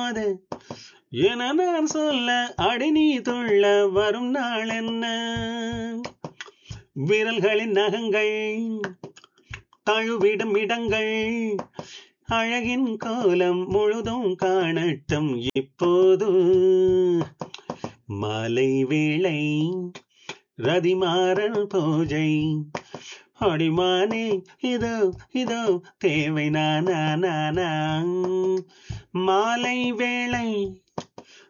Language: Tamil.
அது என நான் சொல்ல அடி நீ துள்ள வரும் நாள் என்ன விரல்களின் நகங்கள் தழுவிடும் இடங்கள் அழகின் கோலம் முழுதும் காணட்டும் இப்போது மாலை வேளை ரதிமாறன் பூஜை அடிமானே இதோ இதோ தேவை நானா நானா மாலை வேளை